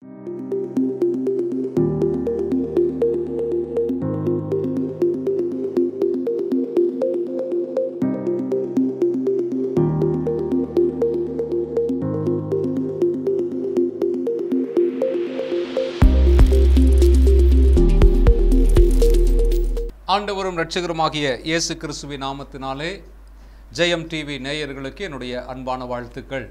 ஆண்டவரும் இரட்சகருமாகிய இயேசு கிறிஸ்துவின் நாமத்தினாலே ஜெயம் டிவி நேயர்களுக்கு என்னுடைய அன்பான வாழ்த்துக்கள்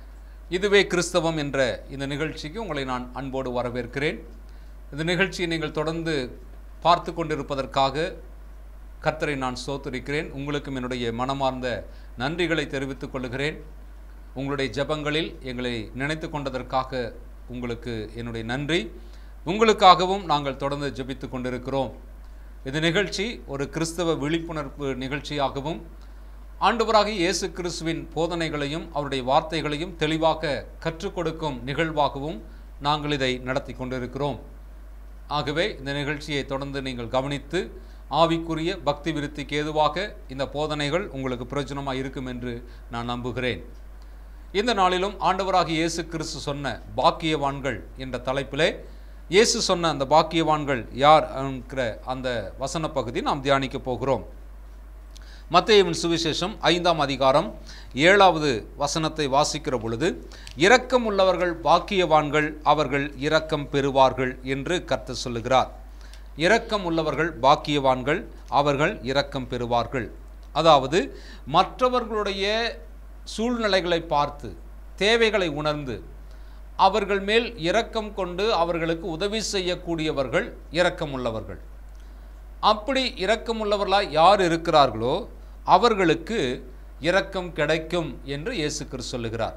இதுவே கிறிஸ்தவம் என்ற இந்த நிகழ்ச்சிக்கு உங்களை நான் அன்போடு வரவேற்கிறேன் இந்த நிகழ்ச்சியை நீங்கள் தொடர்ந்து பார்த்து கொண்டிருப்பதற்காக கர்த்தரை நான் ஸ்தோத்திரிக்கிறேன் உங்களுக்கும் என்னுடைய மனமார்ந்த நன்றிகளை தெரிவித்துக் கொள்கிறேன் உங்களுடைய ஜெபங்களில் எங்களை நினைத்து கொண்டதற்காக உங்களுக்கு என்னுடைய நன்றி உங்களுக்காகவும் நாங்கள் தொடர்ந்து ஜெபித்து கொண்டிருக்கிறோம் இந்த நிகழ்ச்சி ஒரு கிறிஸ்தவ விழிப்புணர்வு நிகழ்ச்சியாகவும் ஆண்டவராகிய இயேசு கிறிஸ்துவின் போதனைகளையும் அவருடைய வார்த்தைகளையும் தெளிவாக கற்றுக் கொடுக்கும் நிகழ்வாகவும் நாங்கள் இதை நடத்தி கொண்டிருக்கிறோம் ஆகவே இந்த நிகழ்ச்சியை தொடர்ந்து நீங்கள் கவனித்து ஆவிக்குரிய பக்தி விருத்திக்கு ஏதுவாக இந்த போதனைகள் உங்களுக்கு பிரயோஜனமாக இருக்கும் என்று நான் நம்புகிறேன் இந்த நாளிலும் ஆண்டவராகிய இயேசு கிறிஸ்து சொன்ன பாக்கியவான்கள் என்ற தலைப்பிலே இயேசு சொன்ன அந்த பாக்கியவான்கள் யார் என்கிற அந்த வசன பகுதி நாம் தியானிக்க போகிறோம் மத்தேயுவின் சுவிசேஷம் ஐந்தாம் அதிகாரம் ஏழாவது வசனத்தை வாசிக்கிற பொழுது இரக்கம் உள்ளவர்கள் பாக்கியவான்கள் அவர்கள் இரக்கம் பெறுவார்கள் என்று கர்த்தர் சொல்லுகிறார் இரக்கம் உள்ளவர்கள் பாக்கியவான்கள் அவர்கள் இரக்கம் பெறுவார்கள் அதாவது மற்றவர்களுடைய சூழ்நிலைகளை பார்த்து தேவைகளை உணர்ந்து அவர்கள் மேல் இரக்கம் கொண்டு அவர்களுக்கு உதவி செய்யக்கூடியவர்கள் இரக்கம் உள்ளவர்கள் அப்படி இரக்கமுள்ளவர்களாய் யார் இருக்கிறார்களோ அவர்களுக்கு இரக்கம் கிடைக்கும் என்று இயேசு கிறிஸ்து சொல்லுகிறார்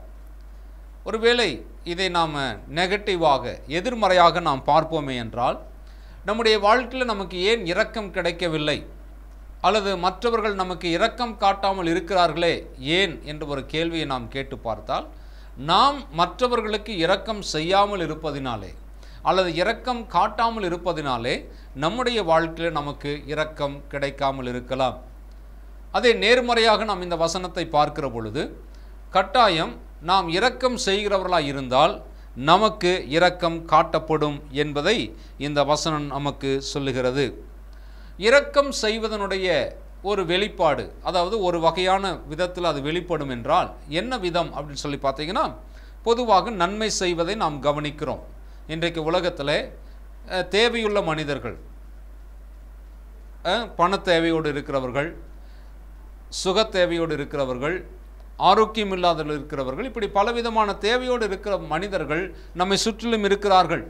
ஒருவேளை இதை நாம் நெகட்டிவாக எதிர்மறையாக நாம் பார்ப்போமே என்றால் நம்முடைய வாழ்க்கையில் நமக்கு ஏன் இரக்கம் கிடைக்கவில்லை அல்லது மற்றவர்கள் நமக்கு இரக்கம் காட்டாமல் இருக்கிறார்களே ஏன் என்ற ஒரு கேள்வியை நாம் கேட்டு பார்த்தால் நாம் மற்றவர்களுக்கு இரக்கம் செய்யாமல் இருப்பதினாலே அல்லது இரக்கம் காட்டாமல் இருப்பதினாலே நம்முடைய வாழ்க்கையில் நமக்கு இரக்கம் கிடைக்காமல் இருக்கலாம் அதே நேர்மறையாக நாம் இந்த வசனத்தை பார்க்கிற பொழுது கட்டாயம் நாம் இரக்கம் செய்கிறவர்களாக இருந்தால் நமக்கு இரக்கம் காட்டப்படும் என்பதை இந்த வசனம் நமக்கு சொல்லுகிறது இரக்கம் செய்வதனுடைய ஒரு வெளிப்பாடு அதாவது ஒரு வகையான விதத்தில் அது வெளிப்படும் என்றால் என்ன விதம் அப்படின்னு சொல்லி பார்த்தீங்கன்னா பொதுவாக நன்மை செய்வதை நாம் கவனிக்கிறோம் இன்றைக்கு உலகத்தில் அஹ், தேவையுள்ள மனிதர்கள் அஹ், பண தேவையோடு இருக்கிறவர்கள் சுக தேவையோடு இருக்கிறவர்கள் ஆரோக்கியம் இல்லாதவர்கள் இருக்கிறவர்கள் இப்படி பலவிதமான தேவையோடு இருக்கிற மனிதர்கள் நம்மை சுற்றிலும் இருக்கிறார்கள்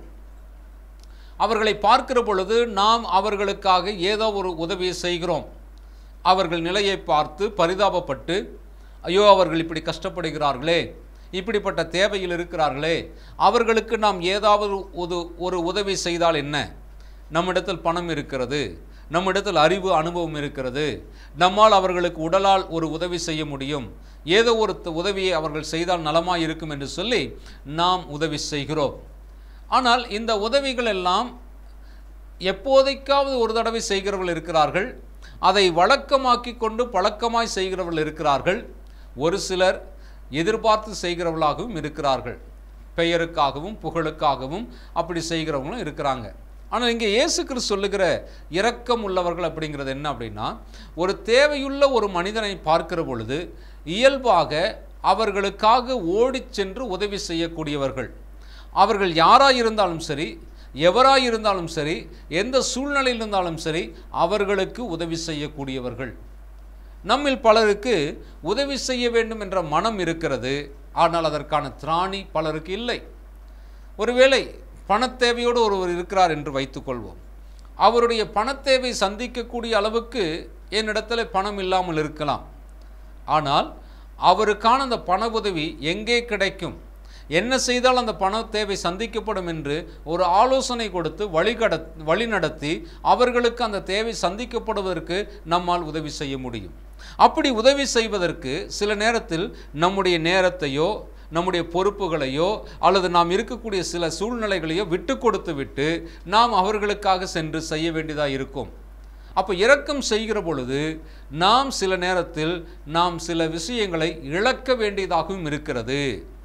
அவர்களை பார்க்கிற பொழுது நாம் அவர்களுக்காக ஏதோ ஒரு உதவியை செய்கிறோம் அவர்கள் நிலையை பார்த்து பரிதாபப்பட்டு ஐயோ அவர்கள் இப்படி கஷ்டப்படுகிறார்களே இப்படிப்பட்ட தேவையில் இருக்கிறார்களே அவர்களுக்கு நாம் ஏதாவது ஒரு ஒரு உதவி செய்தால் என்ன நம்மிடத்தில் பணம் இருக்கிறது நம்மிடத்தில் அறிவு அனுபவம் இருக்கிறது நம்மால் அவர்களுக்கு உடலால் ஒரு உதவி செய்ய முடியும் ஏதோ ஒரு த- உதவியை அவர்கள் செய்தால் நலமாய் இருக்கும் என்று சொல்லி நாம் உதவி செய்கிறோம் ஆனால் இந்த உதவிகள் எல்லாம் எப்போதைக்காவது ஒரு தடவை செய்கிறவர்கள் இருக்கிறார்கள் அதை வழக்கமாக்கி கொண்டு பழக்கமாய் செய்கிறவர்கள் இருக்கிறார்கள் ஒரு சிலர் எதிர்பார்த்து செய்கிறவர்களாகவும் இருக்கிறார்கள் பெயருக்காகவும் புகழுக்காகவும் அப்படி செய்கிறவங்களும் இருக்கிறாங்க ஆனால் இங்கே இயேசு கிறிஸ்து சொல்லுகிற இரக்கம் உள்ளவர்கள் அப்படிங்கிறது என்ன அப்படின்னா ஒரு தேவையுள்ள ஒரு மனிதனை பார்க்கிற பொழுது இயல்பாக அவர்களுக்காக ஓடிச் சென்று உதவி செய்யக்கூடியவர்கள் அவர்கள் யாராக இருந்தாலும் சரி எவராக இருந்தாலும் சரி எந்த சூழ்நிலையில் இருந்தாலும் சரி அவர்களுக்கு உதவி செய்யக்கூடியவர்கள் நம்மில் பலருக்கு உதவி செய்ய வேண்டும் என்ற மனம் இருக்கிறது ஆனால் அதற்கான திராணி பலருக்கு இல்லை ஒருவேளை பணத்தேவையோடு ஒருவர் இருக்கிறார் என்று வைத்துக்கொள்வோம் அவருடைய பணத்தேவை சந்திக்கக்கூடிய அளவுக்கு என்னிடத்தில் பணம் இல்லாமல் இருக்கலாம் ஆனால் அவருக்கான அந்த பண உதவி எங்கே கிடைக்கும் என்ன செய்தால் அந்த பண தேவை சந்திக்கப்படும் என்று ஒரு ஆலோசனை கொடுத்து வழிகட வழிநடத்தி அவர்களுக்கு அந்த தேவை சந்திக்கப்படுவதற்கு நம்மால் உதவி செய்ய முடியும் அப்படி உதவி செய்வதற்கு சில நேரத்தில் நம்முடைய நேரத்தையோ நம்முடைய பொறுப்புகளையோ அல்லது நாம் இருக்கக்கூடிய சில சூழ்நிலைகளையோ விட்டு கொடுத்து விட்டு நாம் அவர்களுக்காக சென்று செய்ய வேண்டியதாக இருக்கும் அப்போ இரக்கம் செய்கிற பொழுது நாம் சில நேரத்தில் நாம் சில விஷயங்களை இழக்க வேண்டியதாகவும் இருக்கிறது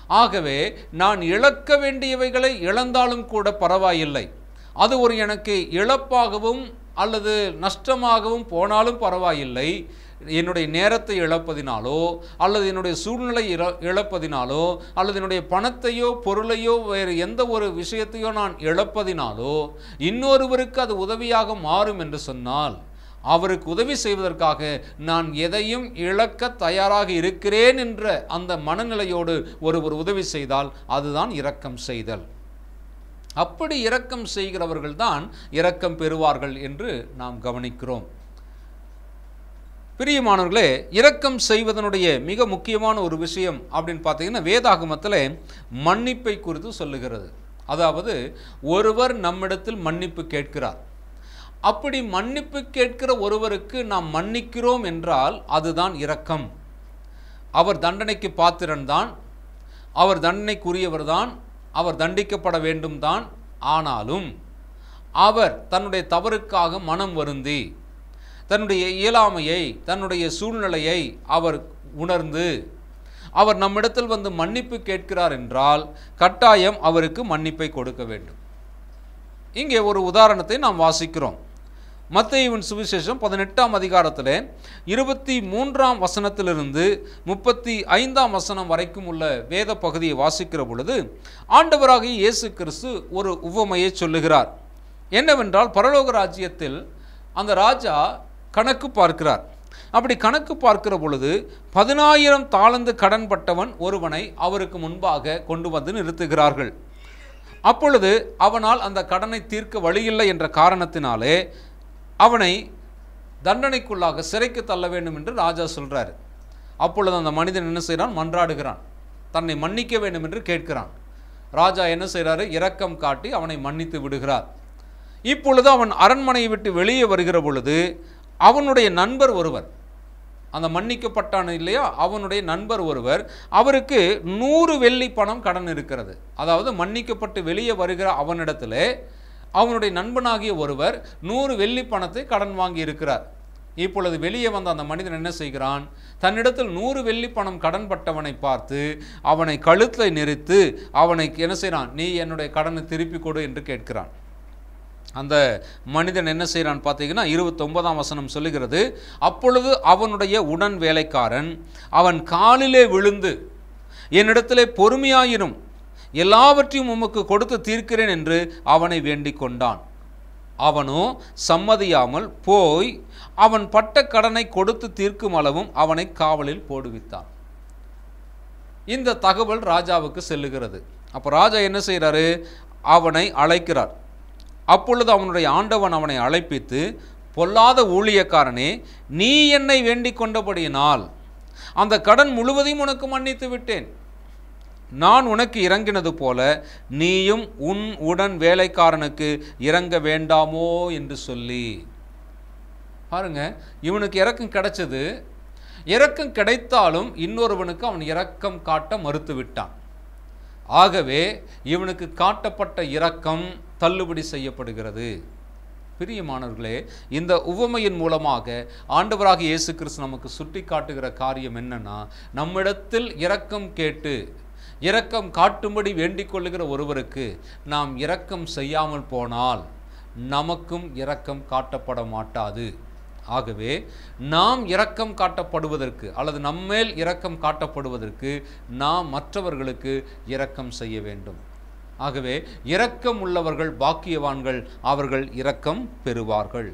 ஆகவே நான் இழக்க வேண்டியவைகளை இழந்தாலும் கூட பரவாயில்லை அது ஒரு எனக்கு இழப்பாகவும் அல்லது நஷ்டமாகவும் போனாலும் பரவாயில்லை என்னுடைய நேரத்தை இழப்பதினாலோ அல்லது என்னுடைய சூழ்நிலை இழ இழப்பதினாலோ அல்லது என்னுடைய பணத்தையோ பொருளையோ வேறு எந்த ஒரு விஷயத்தையோ நான் இழப்பதினாலோ இன்னொருவருக்கு அது உதவியாக மாறும் என்று சொன்னால் அவருக்கு உதவி செய்வதற்காக நான் எதையும் இழக்க தயாராக இருக்கிறேன் என்ற அந்த மனநிலையோடு ஒருவர் உதவி செய்தால் அதுதான் இரக்கம் செய்தல் அப்படி இரக்கம் செய்கிறவர்கள் தான் இரக்கம் பெறுவார்கள் என்று நாம் கவனிக்கிறோம் பிரியமானவர்களே இரக்கம் செய்வதனுடைய மிக முக்கியமான ஒரு விஷயம் அப்படின்னு பார்த்தீங்கன்னா வேதாகமத்தில் மன்னிப்பை குறித்து சொல்லுகிறது அதாவது ஒருவர் நம்மிடத்தில் மன்னிப்பு கேட்கிறார் அப்படி மன்னிப்பு கேட்கிற ஒருவருக்கு நாம் மன்னிக்கிறோம் என்றால் அதுதான் இரக்கம் அவர் தண்டனைக்கு பாத்திரன்தான் அவர் தண்டனைக்குரியவர்தான் அவர் தண்டிக்கப்பட வேண்டும் தான் ஆனாலும் அவர் தன்னுடைய தவறுக்காக மனம் வருந்தி தன்னுடைய இயலாமையை தன்னுடைய சூழ்நிலையை அவர் உணர்ந்து அவர் நம்மிடத்தில் வந்து மன்னிப்பு கேட்கிறார் என்றால் கட்டாயம் அவருக்கு மன்னிப்பை கொடுக்க வேண்டும் இங்கே ஒரு உதாரணத்தை நாம் வாசிக்கிறோம் மத்தேயுவின் சுவிசேஷம் பதினெட்டாம் அதிகாரத்தில் இருபத்தி மூன்றாம் வசனத்திலிருந்து முப்பத்தி ஐந்தாம் வசனம் வரைக்கும் உள்ள வேத பகுதியை வாசிக்கிற பொழுது ஆண்டவராகிய இயேசு கிறிஸ்து ஒரு உவமையை சொல்லுகிறார் என்னவென்றால் பரலோக ராஜ்யத்தில் அந்த ராஜா கணக்கு பார்க்கிறார் அப்படி கணக்கு பார்க்கிற பொழுது பதினாயிரம் தாளந்து கடன்பட்டவன் ஒருவனை அவருக்கு முன்பாக கொண்டு வந்து நிறுத்துகிறார்கள் அப்பொழுது அவனால் அந்த கடனை தீர்க்க வழியில்லை என்ற காரணத்தினாலே அவனை தண்டனைக்குள்ளாக சிறைக்கு தள்ள வேண்டும் என்று ராஜா சொல்றார் அப்பொழுது அந்த மனிதன் என்ன செய்கிறான் மன்றாடுகிறான் தன்னை மன்னிக்க வேண்டும் என்று கேட்கிறான் ராஜா என்ன செய்கிறாரு இரக்கம் காட்டி அவனை மன்னித்து விடுகிறார் இப்பொழுது அவன் அரண்மனையை விட்டு வெளியே வருகிற பொழுது அவனுடைய நண்பர் ஒருவர் அந்த மன்னிக்கப்பட்டான் இல்லையா அவனுடைய நண்பர் ஒருவர் அவருக்கு நூறு வெள்ளி பணம் கடன் இருக்கிறது அதாவது மன்னிக்கப்பட்டு வெளியே வருகிற அவனிடத்தில் அவனுடைய நண்பனாகிய ஒருவர் நூறு வெள்ளி பணத்தை கடன் வாங்கி இருக்கிறார் இப்பொழுது வெளியே வந்த அந்த மனிதன் என்ன செய்கிறான் தன்னிடத்தில் நூறு வெள்ளி பணம் கடன்பட்டவனை பார்த்து அவனை கழுத்தை நெரித்து அவனை என்ன செய்கிறான் நீ என்னுடைய கடனை திருப்பி கொடு என்று கேட்கிறான் அந்த மனிதன் என்ன செய்கிறான் பார்த்தீங்கன்னா இருபத்தொன்பதாம் வசனம் சொல்லுகிறது அப்பொழுது அவனுடைய உடன் வேலைக்காரன் அவன் காலிலே விழுந்து என்னிடத்திலே பொறுமையாயிரும் எல்லாவற்றையும் உமக்கு கொடுத்து தீர்க்கிறேன் என்று அவனை வேண்டிக் கொண்டான் அவனோ சம்மதியாமல் போய் அவன் பட்ட கடனை கொடுத்து தீர்க்கும் அளவும் அவனை காவலில் போடுவித்தான் இந்த தகவல் ராஜாவுக்கு செல்லுகிறது அப்போ ராஜா என்ன செய்கிறாரு அவனை அழைக்கிறார் அப்பொழுது அவனுடைய ஆண்டவன் அவனை அழைப்பித்து பொல்லாத ஊழியக்காரனே நீ என்னை வேண்டிக் கொண்டபடியினால் அந்த கடன் முழுவதையும் உனக்கு மன்னித்து விட்டேன் நான் உனக்கு இறங்கினது போல நீயும் உன் உடன் வேலைக்காரனுக்கு இறங்க வேண்டாமோ என்று சொல்லி பாருங்க இவனுக்கு இறக்கம் கிடைச்சது இறக்கம் கிடைத்தாலும் இன்னொருவனுக்கு அவன் இரக்கம் காட்ட மறுத்து விட்டான் ஆகவே இவனுக்கு காட்டப்பட்ட இரக்கம் தள்ளுபடி செய்யப்படுகிறது பிரியமானவர்களே இந்த உவமையின் மூலமாக ஆண்டவராக இயேசு கிறிஸ்து நமக்கு சுட்டி காட்டுகிற காரியம் என்னன்னா நம்மிடத்தில் இரக்கம் கேட்டு இரக்கம் காட்டும்படி வேண்டிக் கொள்ளுகிற ஒருவருக்கு நாம் இரக்கம் செய்யாமல் போனால் நமக்கும் இரக்கம் காட்டப்பட மாட்டாது ஆகவே நாம் இரக்கம் காட்டப்படுவதற்கு அல்லது நம்மேல் இரக்கம் காட்டப்படுவதற்கு நாம் மற்றவர்களுக்கு இரக்கம் செய்ய வேண்டும் ஆகவே இரக்கம் உள்ளவர்கள் பாக்கியவான்கள் அவர்கள் இரக்கம் பெறுவார்கள்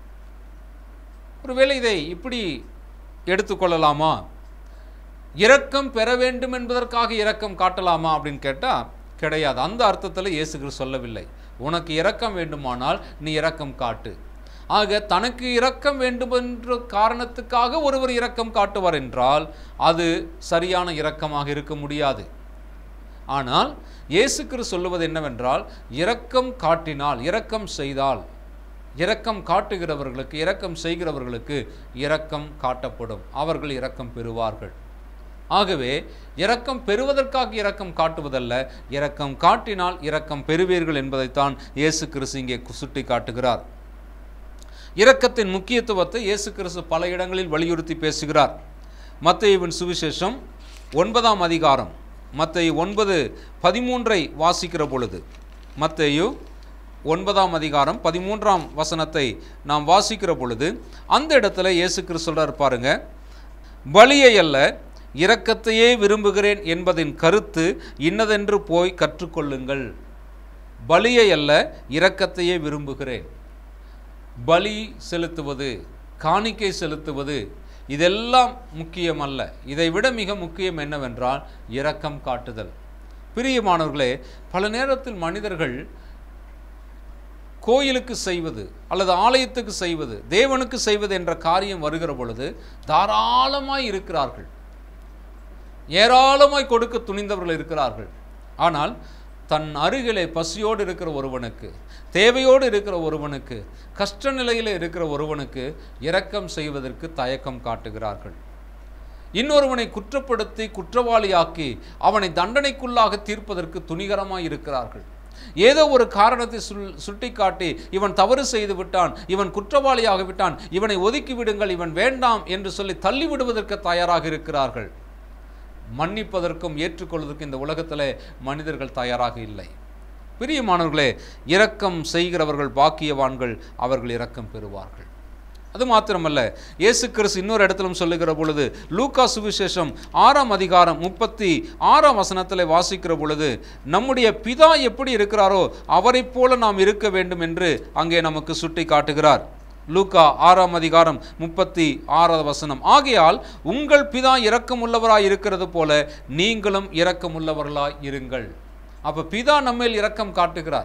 ஒருவேளை இதை இப்படி எடுத்துக்கொள்ளலாமா இரக்கம் பெற வேண்டும் என்பதற்காக இரக்கம் காட்டலாமா அப்படின்னு கேட்டால் கிடையாது அந்த அர்த்தத்தில் இயேசு கிறிஸ்து சொல்லவில்லை உனக்கு இரக்கம் வேண்டுமானால் நீ இரக்கம் காட்டு ஆக தனக்கு இரக்கம் வேண்டும் என்ற காரணத்துக்காக ஒருவர் இரக்கம் காட்டுவார் என்றால் அது சரியான இரக்கமாக இருக்க முடியாது ஆனால் இயேசு கிறிஸ்து சொல்லுவது என்னவென்றால் இரக்கம் காட்டினால் இரக்கம் செய்தால் இரக்கம் காட்டுகிறவர்களுக்கு இரக்கம் செய்கிறவர்களுக்கு இரக்கம் காட்டப்படும் அவர்கள் இரக்கம் பெறுவார்கள் ஆகவே இரக்கம் பெறுவதற்காக இரக்கம் காட்டுவதல்ல இரக்கம் காட்டினால் இரக்கம் பெறுவீர்கள் என்பதைத்தான் இயேசு கிறிஸ்து இங்கே சுட்டி காட்டுகிறார் இரக்கத்தின் முக்கியத்துவத்தை இயேசு கிறிஸ்து பல இடங்களில் வலியுறுத்தி பேசுகிறார் மத்தேயுவின் சுவிசேஷம் ஒன்பதாம் அதிகாரம் மத்தேயு ஒன்பது பதிமூன்றை வாசிக்கிற பொழுது மத்தேயு ஒன்பதாம் அதிகாரம் பதிமூன்றாம் வசனத்தை நாம் வாசிக்கிற பொழுது அந்த இடத்துல இயேசு கிறிஸ்து சொல்றார் பாருங்க பலியை அல்ல இரக்கத்தையே விரும்புகிறேன் என்பதின் கருத்து இன்னதென்று போய் கற்றுக்கொள்ளுங்கள் பலியை அல்ல இரக்கத்தையே விரும்புகிறேன் பலி செலுத்துவது காணிக்கை செலுத்துவது இதெல்லாம் முக்கியமல்ல இதைவிட மிக முக்கியம் என்னவென்றால் இரக்கம் காட்டுதல் பிரியமானவர்களே பல நேரத்தில் மனிதர்கள் கோயிலுக்கு செய்வது அல்லது ஆலயத்துக்கு செய்வது தேவனுக்கு செய்வது என்ற காரியம் வருகிற பொழுது தாராளமாய் இருக்கிறார்கள் ஏராளமாய் கொடுக்க துணிந்தவர்கள் இருக்கிறார்கள் ஆனால் தன் அருகிலே பசியோடு இருக்கிற ஒருவனுக்கு தேவையோடு இருக்கிற ஒருவனுக்கு கஷ்ட நிலையில் இருக்கிற ஒருவனுக்கு இரக்கம் செய்வதற்கு தயக்கம் காட்டுகிறார்கள் இன்னொருவனை குற்றப்படுத்தி குற்றவாளியாக்கி அவனை தண்டனைக்குள்ளாக தீர்ப்பதற்கு துணிகரமாய் இருக்கிறார்கள் ஏதோ ஒரு காரணத்தை சுல் சுட்டிக்காட்டி இவன் தவறு செய்து விட்டான் இவன் குற்றவாளியாக விட்டான் இவனை ஒதுக்கி விடுங்கள் இவன் வேண்டாம் என்று சொல்லி தள்ளி விடுவதற்கு தயாராக இருக்கிறார்கள் மன்னிப்பதற்கும் ஏற்றுக்கொள்வதற்கும் இந்த உலகத்தில் மனிதர்கள் தயாராக இல்லை பிரியமானவர்களே இரக்கம் செய்கிறவர்கள் பாக்கியவான்கள் அவர்கள் இரக்கம் பெறுவார்கள் அது மாத்திரமல்ல இயேசு கிறிஸ்து இன்னொரு இடத்திலும் சொல்லுகிற பொழுது லூக்கா சுவிசேஷம் ஆறாம் அதிகாரம் முப்பத்தி ஆறாம் வசனத்தில் வாசிக்கிற பொழுது நம்முடைய பிதா எப்படி இருக்கிறாரோ அவரைப் போல நாம் இருக்க வேண்டும் என்று அங்கே நமக்கு சுட்டி காட்டுகிறார் லூக்கா ஆறாம் அதிகாரம் முப்பத்தி ஆறாவது வசனம் ஆகையால் உங்கள் பிதா இரக்கமுள்ளவராய் இருக்கிறது போல நீங்களும் இரக்கமுள்ளவர்களாய் இருங்கள் அப்போ பிதா நம்மேல் இரக்கம் காட்டுகிறார்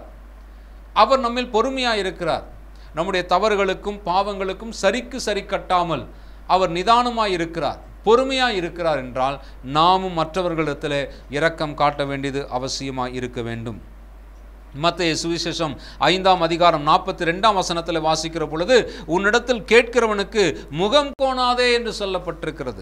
அவர் நம்மில் பொறுமையாக இருக்கிறார் நம்முடைய தவறுகளுக்கும் பாவங்களுக்கும் சரிக்கு சரி கட்டாமல் அவர் நிதானமாய் இருக்கிறார் பொறுமையாக இருக்கிறார் என்றால் நாமும் மற்றவர்களிடத்தில் இரக்கம் காட்ட வேண்டியது அவசியமாக இருக்க வேண்டும் மத்திய சுவிசேஷம் ஐந்தாம் அதிகாரம் நாற்பத்தி ரெண்டாம் வசனத்தில் வாசிக்கிற பொழுது உன்னிடத்தில் கேட்கிறவனுக்கு முகம் கோணாதே என்று சொல்லப்பட்டிருக்கிறது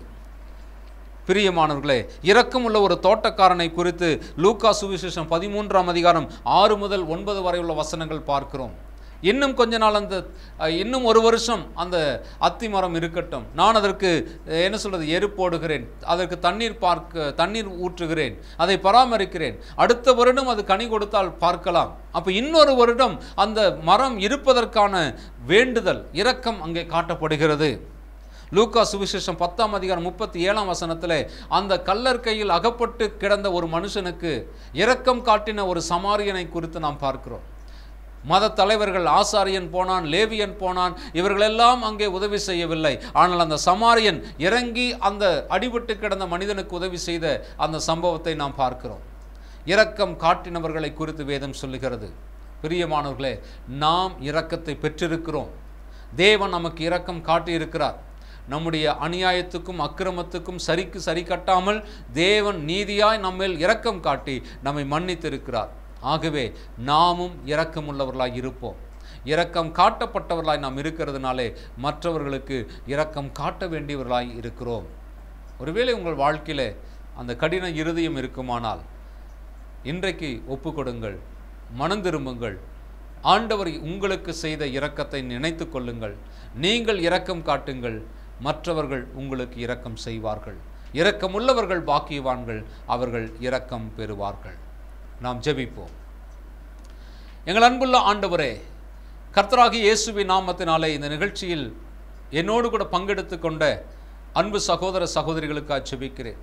பிரியமானவர்களே இரக்கமுள்ள ஒரு தோட்டக்காரனை குறித்து லூக்கா சுவிசேஷம் பதிமூன்றாம் அதிகாரம் ஆறு முதல் ஒன்பது வரை உள்ள வசனங்கள் பார்க்கிறோம் இன்னும் கொஞ்ச நாள் அந்த அஹ், இன்னும் ஒரு வருஷம் அந்த அத்தி மரம் இருக்கட்டும் நான் அதற்கு அஹ், என்ன சொல்றது எரு போடுகிறேன் அதற்கு தண்ணீர் பார்க்க தண்ணீர் ஊற்றுகிறேன் அதை பராமரிக்கிறேன் அடுத்த வருடம் அது கனி கொடுத்தால் பார்க்கலாம் அப்போ இன்னொரு வருடம் அந்த மரம் இருப்பதற்கான வேண்டுதல் இரக்கம் அங்கே காட்டப்படுகிறது லூக்கா சுவிசேஷம் பத்தாம் அதிகாரம் முப்பத்தி ஏழாம் வசனத்தில் அந்த கல்லர் கையில் அகப்பட்டு கிடந்த ஒரு மனுஷனுக்கு இரக்கம் காட்டின ஒரு சமாரியனை குறித்து நாம் பார்க்கிறோம் மத தலைவர்கள் ஆசாரியன் போனான் லேவியன் போனான் இவர்களெல்லாம் அங்கே உதவி செய்யவில்லை ஆனால் அந்த சமாரியன் இறங்கி அந்த அடிபட்டு கிடந்த மனிதனுக்கு உதவி செய்த அந்த சம்பவத்தை நாம் பார்க்கிறோம் இரக்கம் காட்டினவர்களை குறித்து வேதம் சொல்லுகிறது பிரியமானவர்களே நாம் இரக்கத்தை பெற்றிருக்கிறோம் தேவன் நமக்கு இரக்கம் காட்டியிருக்கிறார் நம்முடைய அநியாயத்துக்கும் அக்கிரமத்துக்கும் சரிக்கு சரி கட்டாமல் தேவன் நீதியாய் நம்மேல் இரக்கம் காட்டி நம்மை மன்னித்திருக்கிறார் ஆகவே நாமும் இரக்கமுள்ளவர்களாய் இருப்போம் இரக்கம் காட்டப்பட்டவர்களாய் நாம் இருக்கிறதுனாலே மற்றவர்களுக்கு இரக்கம் காட்ட வேண்டியவர்களாய் இருக்கிறோம் ஒருவேளை உங்கள் வாழ்க்கையிலே அந்த கடின இருதயம் இருக்குமானால் இன்றைக்கு ஒப்புக்கொடுங்கள் மனம் திரும்புங்கள் ஆண்டவர் உங்களுக்கு செய்த இரக்கத்தை நினைத்து கொள்ளுங்கள் நீங்கள் இரக்கம் காட்டுங்கள் மற்றவர்கள் உங்களுக்கு இரக்கம் செய்வார்கள் இரக்கமுள்ளவர்கள் பாக்கியவான்கள் அவர்கள் இரக்கம் பெறுவார்கள் நாம் ஜெபிப்போம் எங்கள் அன்புள்ள ஆண்டவரே கர்த்தராகி இயேசுவின் நாமத்தினாலே இந்த நிகழ்ச்சியில் என்னோடு கூட பங்கெடுத்து கொண்ட அன்பு சகோதர சகோதரிகளுக்காக ஜெபிக்கிறேன்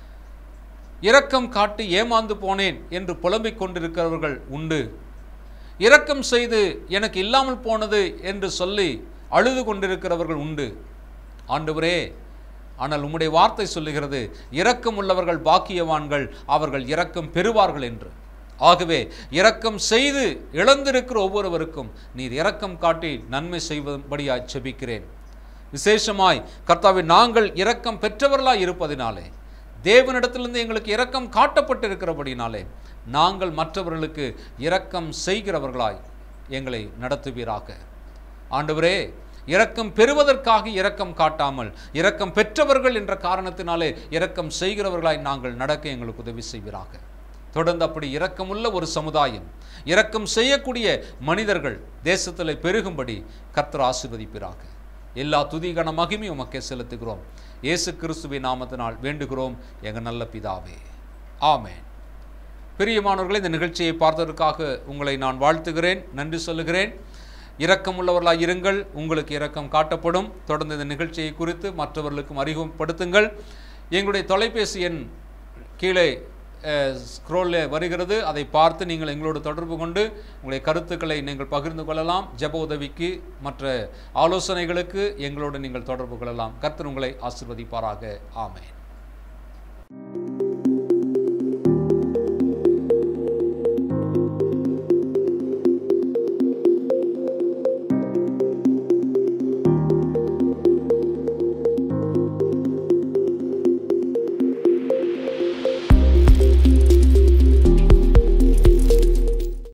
இரக்கம் காட்டி ஏமாந்து போனேன் என்று புலம்பிக் கொண்டிருக்கிறவர்கள் உண்டு இரக்கம் செய்து எனக்கு இல்லாமல் போனது என்று சொல்லி அழுது கொண்டிருக்கிறவர்கள் உண்டு ஆண்டவரே ஆனால் உம்முடைய வார்த்தை சொல்லுகிறது இரக்கம் உள்ளவர்கள் பாக்கியவான்கள் அவர்கள் இரக்கம் பெறுவார்கள் என்று ஆகவே இரக்கம் செய்து இழந்திருக்கிற ஒவ்வொருவருக்கும் நீர் இரக்கம் காட்டி நன்மை செய்வபடியாய் செபிக்கிறேன் விசேஷமாய் கர்த்தாவே நாங்கள் இரக்கம் பெற்றவர்களாய் இருப்பதினாலே தேவனிடத்திலிருந்து எங்களுக்கு இரக்கம் காட்டப்பட்டிருக்கிறபடினாலே நாங்கள் மற்றவர்களுக்கு இரக்கம் செய்கிறவர்களாய் எங்களை நடத்துவீராக ஆண்டவரே இரக்கம் பெறுவதற்காக இரக்கம் காட்டாமல் இரக்கம் பெற்றவர்கள் என்ற காரணத்தினாலே இரக்கம் செய்கிறவர்களாய் நாங்கள் நடக்க எங்களுக்கு உதவி செய்வீராக தொடர்ந்து அப்படி இரக்கமுள்ள ஒரு சமுதாயம் இரக்கம் செய்யக்கூடிய மனிதர்கள் தேசத்தில் பெருகும்படி கர்த்தர் ஆசீர்வதிப்பீராக எல்லா துதிகன மகிமையும் உமக்கே செலுத்துகிறோம் இயேசு கிறிஸ்துவின் நாமத்தினால் வேண்டுகிறோம் எங்கள் நல்ல பிதாவே ஆமென் பிரியமானவர்களே இந்த நிகழ்ச்சியை பார்த்ததற்காக உங்களை நான் வாழ்த்துகிறேன் நன்றி சொல்லுகிறேன் இரக்கமுள்ளவர்களாக இருங்கள் உங்களுக்கு இரக்கம் காட்டப்படும் தொடர்ந்து இந்த நிகழ்ச்சியை குறித்து மற்றவர்களுக்கும் அறிமுகப்படுத்துங்கள் எங்களுடைய தொலைபேசி எண் கீழே ஸ்க்ரோலில் வருகிறது அதை பார்த்து நீங்கள் எங்களோடு தொடர்பு கொண்டு உங்களுடைய கருத்துக்களை நீங்கள் பகிர்ந்து கொள்ளலாம் ஜெப உதவிக்கு மற்ற ஆலோசனைகளுக்கு எங்களோடு நீங்கள் தொடர்பு கொள்ளலாம் கர்த்தர் உங்களை ஆசிர்வதிப்பாராக ஆமென்